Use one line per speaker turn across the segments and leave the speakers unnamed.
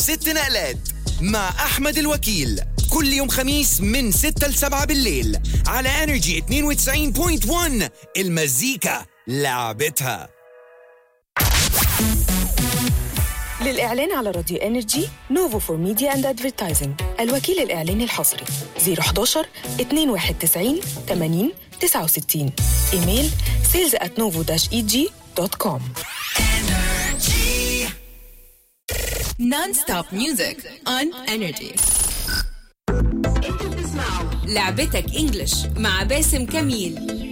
ست نقلات مع أحمد الوكيل كل يوم خميس من 6 ل 7 بالليل على انرجي 92.1 المزيكا لعبتها
للإعلان على راديو انرجي نوفو فور ميديا اند ادفرتايزنج الوكيل الإعلاني الحصري 011 291 80 69 ايميل sales at novo eg.com
Non-stop music on energy. لعبتك انجلش مع باسم كميل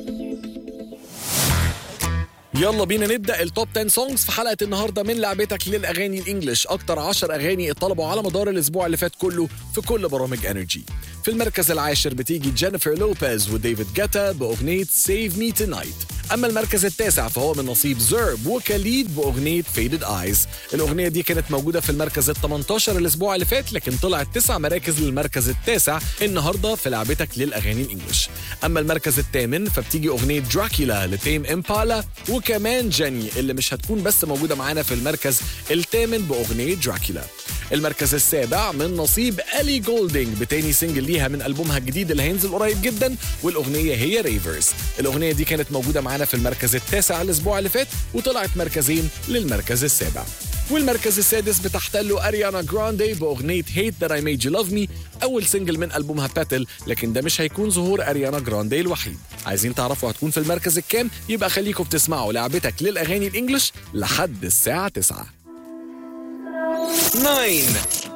يلا بينا نبدا التوب 10 سونجز في حلقه النهارده من لعبتك للاغاني الانجليش اكتر 10 اغاني اتطلبوا على مدار الاسبوع اللي فات كله في كل برامج انرجي في المركز العاشر بتيجي جينيفر لوبيز وديفيد جاتا باغنيه سيف مي تونايت اما المركز التاسع فهو من نصيب زيرب وكاليد باغنيه فيدد ايز الاغنيه دي كانت موجوده في المركز ال 18 الاسبوع اللي فات لكن طلعت تسع مراكز للمركز التاسع النهارده في لعبتك للاغاني الانجليش اما المركز الثامن فبتيجي اغنيه دراكيلا لتيم امبالا وكمان جاني اللي مش هتكون بس موجوده معانا في المركز الثامن باغنيه دراكيلا المركز السابع من نصيب الي جولدينج بتاني سنجل ليها من البومها الجديد اللي هينزل قريب جدا والاغنيه هي ريفرز الاغنيه دي كانت موجوده معانا في المركز التاسع الاسبوع اللي فات وطلعت مركزين للمركز السابع والمركز السادس بتحتله اريانا جراندي باغنيه هيت ذات اي ميد يو لاف مي اول سنجل من البومها باتل لكن ده مش هيكونظهور اريانا جراندي الوحيد عايزين تعرفوا هتكون في المركز الكام يبقى خليكم بتسمعوا لعبتك للاغاني الانجليش لحد الساعه 9
9